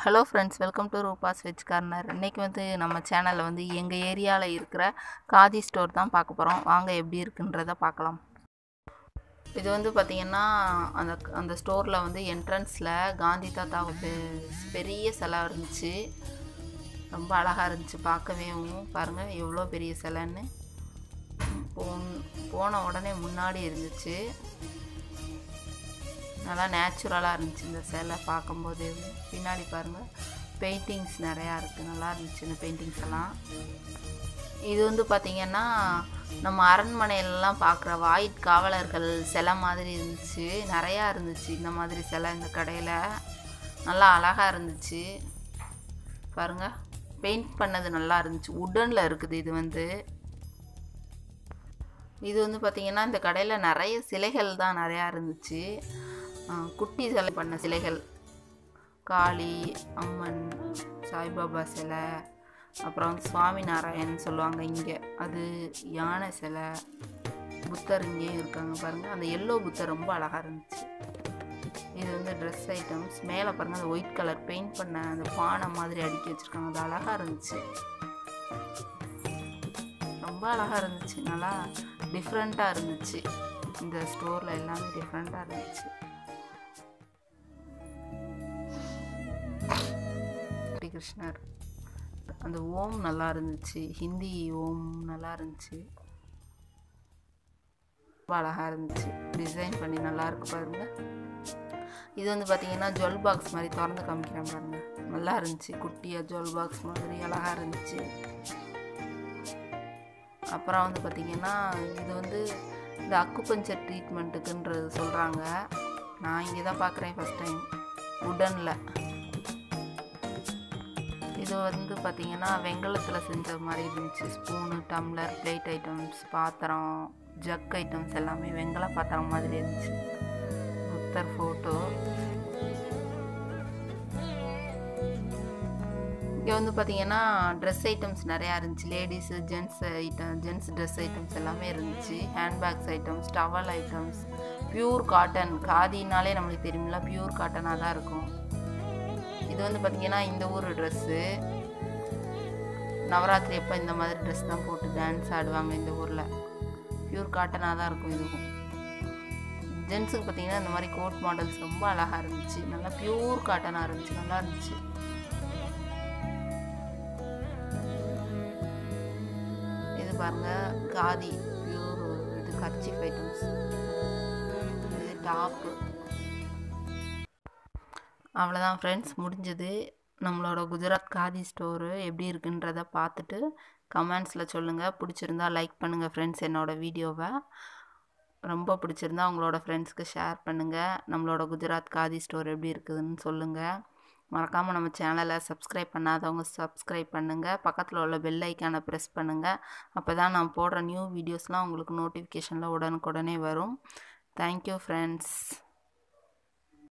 hello friends welcome to Rupas veg corner இன்றைக்கி வந்து நம்ம சேனலில் வந்து எங்கள் ஏரியாவில் இருக்கிற காதி ஸ்டோர் தான் பார்க்க போகிறோம் வாங்க எப்படி இருக்குன்றத பார்க்கலாம் இது வந்து பார்த்திங்கன்னா அந்த அந்த ஸ்டோரில் வந்து என்ட்ரன்ஸில் காந்தி தாத்தா வந்து பெரிய சிலை இருந்துச்சு ரொம்ப அழகாக இருந்துச்சு பார்க்கவே பாருங்கள் எவ்வளோ பெரிய சிலைன்னு போன் போன உடனே முன்னாடி இருந்துச்சு நல்லா நேச்சுரலாக இருந்துச்சு இந்த சிலை பார்க்கும்போது பின்னாடி பாருங்கள் பெயிண்டிங்ஸ் நிறையா இருக்குது நல்லா இருந்துச்சு இந்த பெயிண்டிங்ஸ் எல்லாம் இது வந்து பார்த்திங்கன்னா நம்ம அரண்மனையிலலாம் பார்க்குற வாயிட் காவலர்கள் சிலை மாதிரி இருந்துச்சு நிறையா இருந்துச்சு இந்த மாதிரி சிலை இந்த கடையில் நல்லா அழகாக இருந்துச்சு பாருங்கள் பெயிண்ட் பண்ணது நல்லா இருந்துச்சு உடனில் இருக்குது இது வந்து இது வந்து பார்த்திங்கன்னா இந்த கடையில் நிறைய சிலைகள் தான் நிறையா இருந்துச்சு குட்டி சிலை பண்ண சிலைகள் காளி அம்மன் சாய்பாபா சிலை அப்புறம் வந்து சுவாமி நாராயண் சொல்லுவாங்க இங்கே அது யானை சிலை புத்தர் இங்கேயும் இருக்காங்க பாருங்கள் அந்த எல்லோ புத்தர் ரொம்ப அழகாக இருந்துச்சு இது வந்து ட்ரெஸ் ஐட்டம்ஸ் மேலே பாருங்கள் அந்த ஒயிட் கலர் பெயிண்ட் பண்ண அந்த பானை மாதிரி அடுக்கி வச்சுருக்காங்க அது அழகாக இருந்துச்சு ரொம்ப அழகாக இருந்துச்சு நல்லா டிஃப்ரெண்ட்டாக இருந்துச்சு இந்த ஸ்டோரில் எல்லாமே டிஃப்ரெண்ட்டாக இருந்துச்சு கிருஷ்ணர் அந்த ஓம் நல்லா இருந்துச்சு ஹிந்தி ஓம் நல்லா இருந்துச்சு ரொம்ப அழகாக இருந்துச்சு டிசைன் பண்ணி நல்லா இருக்கு பாருங்க இது வந்து பார்த்தீங்கன்னா ஜுவல் பாக்ஸ் மாதிரி திறந்து காமிக்கிறேன் பாருங்க நல்லா இருந்துச்சு குட்டியாக ஜுவல் பாக்ஸ் மாதிரி அழகாக இருந்துச்சு அப்புறம் வந்து பார்த்திங்கன்னா இது வந்து இந்த அக்குபஞ்சர் ட்ரீட்மெண்ட்டுக்குன்றது சொல்கிறாங்க நான் இங்கே தான் பார்க்குறேன் ஃபஸ்ட் டைம் உடனில் இது வந்து பார்த்திங்கன்னா வெங்கலத்தில் செஞ்ச மாதிரி இருந்துச்சு ஸ்பூனு டம்ளர் பிளேட் ஐட்டம்ஸ் பாத்திரம் ஜக் ஐட்டம்ஸ் எல்லாமே வெங்கல பாத்திரம் மாதிரி இருந்துச்சு புத்தர் ஃபோட்டோ இங்கே வந்து பார்த்திங்கன்னா ட்ரெஸ் ஐட்டம்ஸ் நிறையா இருந்துச்சு ladies gents item gents dress items எல்லாமே இருந்துச்சு handbags items towel items pure cotton காதினாலே நம்மளுக்கு தெரியுமில்ல ப்யூர் காட்டனாக தான் இருக்கும் இது வந்து பார்த்திங்கன்னா இந்த ஊர் ட்ரெஸ்ஸு நவராத்திரி அப்போ இந்த மாதிரி ட்ரெஸ் தான் போட்டு டான்ஸ் ஆடுவாங்க இந்த ஊரில் ப்யூர் காட்டனாக தான் இருக்கும் இதுவும் ஜென்ஸுக்கு பார்த்திங்கன்னா இந்த மாதிரி கோட் மாடல்ஸ் ரொம்ப அழகாக இருந்துச்சு நல்லா ப்யூர் காட்டனாக இருந்துச்சு நல்லா இருந்துச்சு இது பாருங்கள் காதி ப்யூர் இது கர்ச்சிஃப் ஐட்டம்ஸ் இது டாப்பு அவ்வளோதான் ஃப்ரெண்ட்ஸ் முடிஞ்சது நம்மளோட குஜராத் காதி ஸ்டோரு எப்படி இருக்குன்றத பார்த்துட்டு கமெண்ட்ஸில் சொல்லுங்கள் பிடிச்சிருந்தா லைக் பண்ணுங்கள் ஃப்ரெண்ட்ஸ் என்னோடய வீடியோவை ரொம்ப பிடிச்சிருந்தா உங்களோட ஃப்ரெண்ட்ஸ்க்கு ஷேர் பண்ணுங்கள் நம்மளோட குஜராத் காதி ஸ்டோர் எப்படி இருக்குதுன்னு சொல்லுங்கள் மறக்காமல் நம்ம சேனலை சப்ஸ்கிரைப் பண்ணாதவங்க சப்ஸ்கிரைப் பண்ணுங்கள் பக்கத்தில் உள்ள பெல் ஐக்கானை ப்ரெஸ் பண்ணுங்கள் அப்போ தான் நான் போடுற நியூ வீடியோஸ்லாம் உங்களுக்கு நோட்டிஃபிகேஷனில் உடனுக்குடனே வரும் தேங்க்யூ ஃப்ரெண்ட்ஸ்